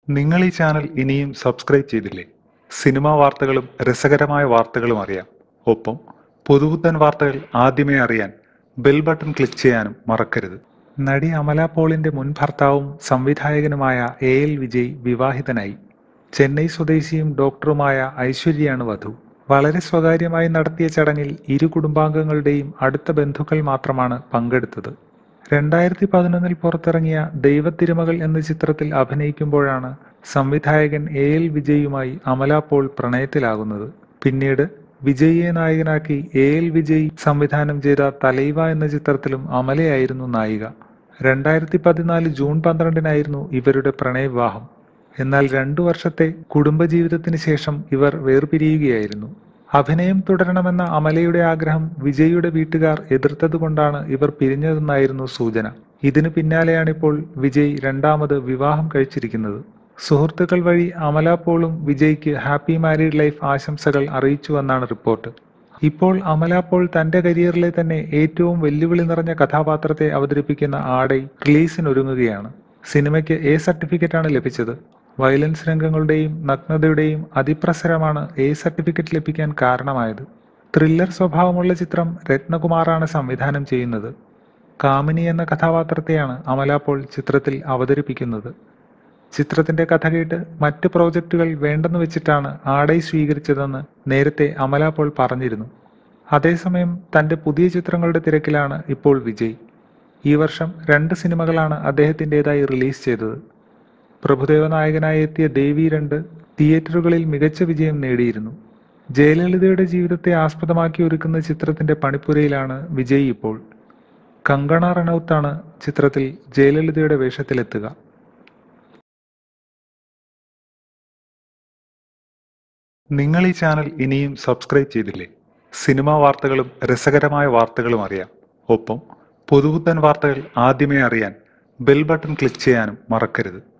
നിങ്ങൾ ഈ ചാനൽ ഇനിയും സബ്സ്ക്രൈബ് ചെയ്തില്ലേ സിനിമാ വാർത്തകളും രസകരമായ വാർത്തകളും അറിയാം ഒപ്പം പുതുപുത്തൻ വാർത്തകൾ ആദ്യമേ അറിയാൻ ബെൽ ബട്ടൺ ക്ലിക്ക് ചെയ്യാനും മറക്കരുത് നടി അമല പോളിന്റെ മുൻ ഭർത്താവും സംവിധായകനുമായ എ എൽ വിജയ് വിവാഹിതനായി ചെന്നൈ സ്വദേശിയും ഡോക്ടറുമായ ഐശ്വര്യയാണ് വധു വളരെ സ്വകാര്യമായി നടത്തിയ ചടങ്ങിൽ ഇരു കുടുംബാംഗങ്ങളുടെയും അടുത്ത ബന്ധുക്കൾ മാത്രമാണ് പങ്കെടുത്തത് രണ്ടായിരത്തി പതിനൊന്നിൽ പുറത്തിറങ്ങിയ ദൈവത്തിരുമകൾ എന്ന ചിത്രത്തിൽ അഭിനയിക്കുമ്പോഴാണ് സംവിധായകൻ എ എൽ വിജയുമായി അമല പോൾ പ്രണയത്തിലാകുന്നത് പിന്നീട് വിജയിയെ നായകനാക്കി എ എൽ വിജയ് സംവിധാനം ചെയ്ത തലൈവ എന്ന ചിത്രത്തിലും അമലയായിരുന്നു നായിക രണ്ടായിരത്തി പതിനാല് ജൂൺ പന്ത്രണ്ടിനായിരുന്നു ഇവരുടെ പ്രണയവിവാഹം എന്നാൽ രണ്ടു വർഷത്തെ കുടുംബജീവിതത്തിന് ശേഷം ഇവർ വേർപിരിയുകയായിരുന്നു അഭിനയം തുടരണമെന്ന അമലയുടെ ആഗ്രഹം വിജയിയുടെ വീട്ടുകാർ എതിർത്തതുകൊണ്ടാണ് ഇവർ പിരിഞ്ഞതെന്നായിരുന്നു സൂചന ഇതിനു പിന്നാലെയാണിപ്പോൾ വിജയ് രണ്ടാമത് വിവാഹം കഴിച്ചിരിക്കുന്നത് സുഹൃത്തുക്കൾ വഴി അമല പോളും വിജയ്ക്ക് ഹാപ്പി മാരീഡ് ലൈഫ് ആശംസകൾ അറിയിച്ചുവെന്നാണ് റിപ്പോർട്ട് ഇപ്പോൾ അമല പോൾ തന്റെ കരിയറിലെ തന്നെ ഏറ്റവും വെല്ലുവിളി നിറഞ്ഞ കഥാപാത്രത്തെ അവതരിപ്പിക്കുന്ന ആടൈ റിലീസിനൊരുങ്ങുകയാണ് സിനിമയ്ക്ക് എ സർട്ടിഫിക്കറ്റാണ് ലഭിച്ചത് വയലൻസ് രംഗങ്ങളുടെയും നഗ്നതയുടെയും അതിപ്രസരമാണ് എ സർട്ടിഫിക്കറ്റ് ലഭിക്കാൻ കാരണമായത് ത്രില്ലർ സ്വഭാവമുള്ള ചിത്രം രത്നകുമാറാണ് സംവിധാനം ചെയ്യുന്നത് കാമിനി എന്ന കഥാപാത്രത്തെയാണ് അമല പോൾ ചിത്രത്തിൽ അവതരിപ്പിക്കുന്നത് ചിത്രത്തിന്റെ കഥ കേട്ട് മറ്റ് പ്രോജക്റ്റുകൾ വേണ്ടെന്ന് വെച്ചിട്ടാണ് ആടൈ സ്വീകരിച്ചതെന്ന് നേരത്തെ അമല പോൾ പറഞ്ഞിരുന്നു അതേസമയം തന്റെ പുതിയ ചിത്രങ്ങളുടെ തിരക്കിലാണ് ഇപ്പോൾ വിജയ് ഈ വർഷം രണ്ട് സിനിമകളാണ് അദ്ദേഹത്തിൻ്റെതായി റിലീസ് ചെയ്തത് പ്രഭുദേവ നായകനായി എത്തിയ ദേവി രണ്ട് തിയേറ്ററുകളിൽ മികച്ച വിജയം നേടിയിരുന്നു ജയലളിതയുടെ ജീവിതത്തെ ആസ്പദമാക്കി ഒരുക്കുന്ന ചിത്രത്തിന്റെ പണിപ്പുരയിലാണ് വിജയ് ഇപ്പോൾ കങ്കണ റണൌത്താണ് ചിത്രത്തിൽ ജയലളിതയുടെ വേഷത്തിലെത്തുക നിങ്ങൾ ഈ ചാനൽ ഇനിയും സബ്സ്ക്രൈബ് ചെയ്തില്ലേ സിനിമാ വാർത്തകളും രസകരമായ വാർത്തകളും അറിയാം ഒപ്പം പുതുപുത്തൻ വാർത്തകൾ ആദ്യമേ അറിയാൻ ബെൽ ബട്ടൺ ക്ലിക്ക് ചെയ്യാനും മറക്കരുത്